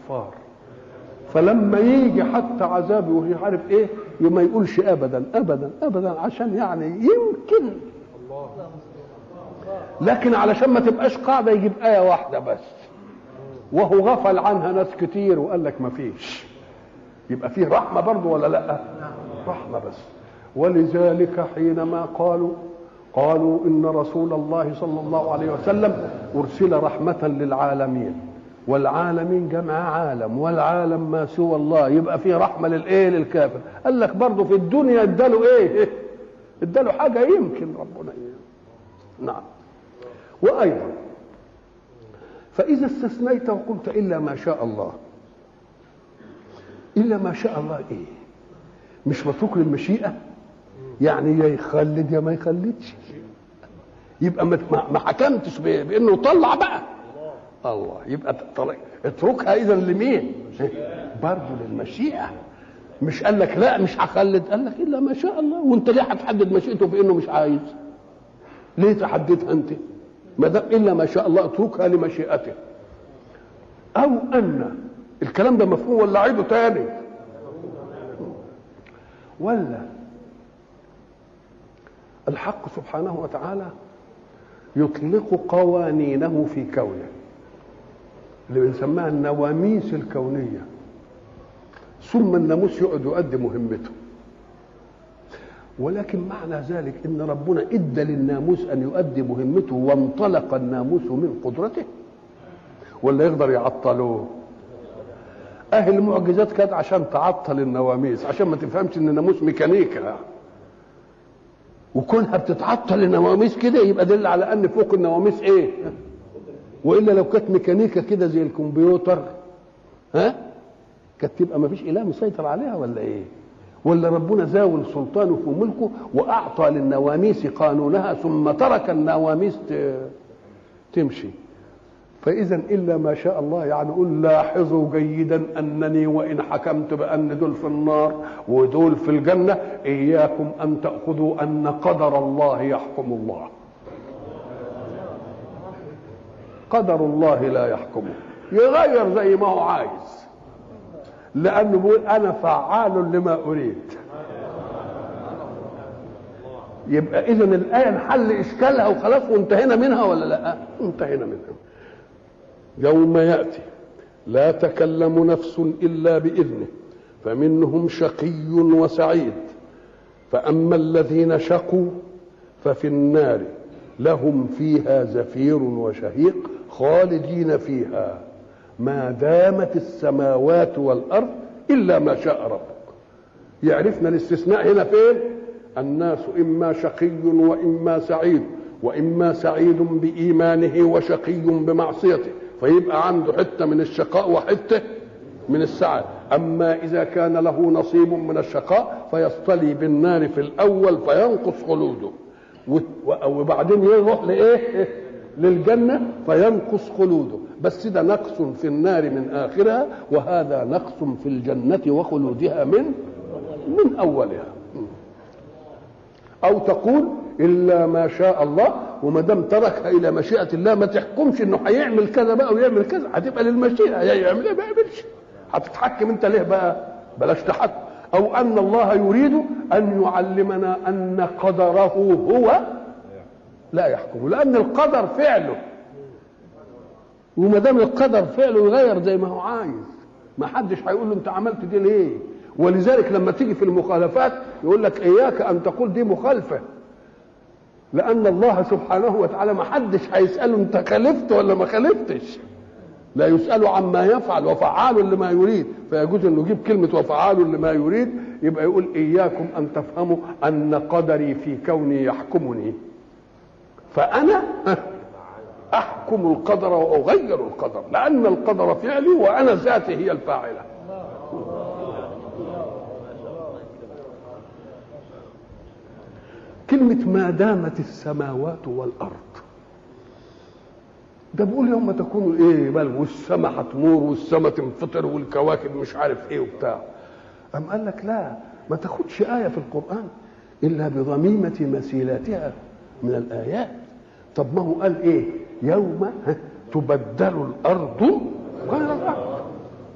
الاستغفار فلما يجي حتى عذابه ومش عارف ايه ما يقولش ابدا ابدا ابدا عشان يعني يمكن لكن علشان ما تبقاش قاعده يجيب ايه واحده بس وهو غفل عنها ناس كتير وقال لك ما فيش يبقى فيه رحمه برضه ولا لا رحمه بس ولذلك حينما قالوا قالوا ان رسول الله صلى الله عليه وسلم ارسل رحمه للعالمين والعالمين جمع عالم والعالم ما سوى الله يبقى فيه رحمه للايه للكافر قال لك برضه في الدنيا اداله ايه اداله حاجه يمكن ربنا إيه؟ نعم وايضا فاذا استثنيت وقلت الا ما شاء الله الا ما شاء الله ايه مش متروك للمشيئه يعني يا يخلد يا ما يخلدش يبقى ما ما حكمتش بانه طلع بقى الله يبقى اتركها اذا لمين برضه للمشيئه مش قال لك لا مش هخلد قال لك الا ما شاء الله وانت ليه هتحدد مشيئته بانه مش عايز ليه تحددها انت ما دام الا ما شاء الله اتركها لمشيئته او ان الكلام ده مفهوم ولا عيده تاني ولا الحق سبحانه وتعالى يطلق قوانينه في كونه اللي بنسميها النواميس الكونية ثم الناموس يقعد يؤدي مهمته ولكن معنى ذلك ان ربنا ادى للناموس ان يؤدي مهمته وانطلق الناموس من قدرته ولا يقدر يعطلوه اهل المعجزات كانت عشان تعطل النواميس عشان ما تفهمش ان الناموس ميكانيكا وكونها بتتعطل النواميس كده يبقى دل على ان فوق النواميس ايه والا لو كانت ميكانيكا كده زي الكمبيوتر ها كانت تبقى ما فيش اله مسيطر عليها ولا ايه ولا ربنا زاول سلطانه في ملكه واعطى للنواميس قانونها ثم ترك النواميس تمشي فاذا الا ما شاء الله يعني قل لاحظوا جيدا انني وان حكمت بان دول في النار ودول في الجنه اياكم ان تاخذوا ان قدر الله يحكم الله قدر الله لا يحكمه يغير زي ما هو عايز لانه بيقول انا فعال لما اريد يبقى اذا الايه نحل اشكالها وخلاص وانتهينا منها ولا لا انتهينا منها يوم ياتي لا تكلم نفس الا باذنه فمنهم شقي وسعيد فاما الذين شقوا ففي النار لهم فيها زفير وشهيق خالدين فيها ما دامت السماوات والارض الا ما شاء ربك يعرفنا الاستثناء هنا فين الناس اما شقي واما سعيد واما سعيد بايمانه وشقي بمعصيته فيبقى عنده حته من الشقاء وحته من السعه اما اذا كان له نصيب من الشقاء فيصطلي بالنار في الاول فينقص خلوده وبعدين يروح لايه للجنه فينقص خلوده بس ده نقص في النار من اخرها وهذا نقص في الجنه وخلودها من من اولها او تقول الا ما شاء الله وما دام تركها الى مشيئه الله ما تحكمش انه هيعمل كذا بقى ويعمل كذا هتبقى للمشيئه يعمل ايه ما يعملش هتتحكم انت ليه بقى بلاش تحكم او ان الله يريد ان يعلمنا ان قدره هو لا يحكم لان القدر فعله وما دام القدر فعله يغير زي ما هو عايز ما حدش هيقول له انت عملت دي ليه ولذلك لما تيجي في المخالفات يقول لك اياك ان تقول دي مخالفه لان الله سبحانه وتعالى ما حدش هيساله انت خالفت ولا ما خالفتش لا يسأل عما يفعل وفعال لما يريد فيجوز انه يجيب كلمة وفعال لما يريد يبقى يقول إياكم أن تفهموا أن قدري في كوني يحكمني فأنا أحكم القدر وأغير القدر لأن القدر فعلي وأنا ذاتي هي الفاعلة كلمة ما دامت السماوات والأرض ده بيقول يوم تكونوا ايه بل والسما هتمور والسما تنفطر والكواكب مش عارف ايه وبتاع أم قال لك لا ما تاخدش آية في القرآن إلا بضميمة مسيلاتها من الآيات طب ما هو قال إيه يوم تبدل الأرض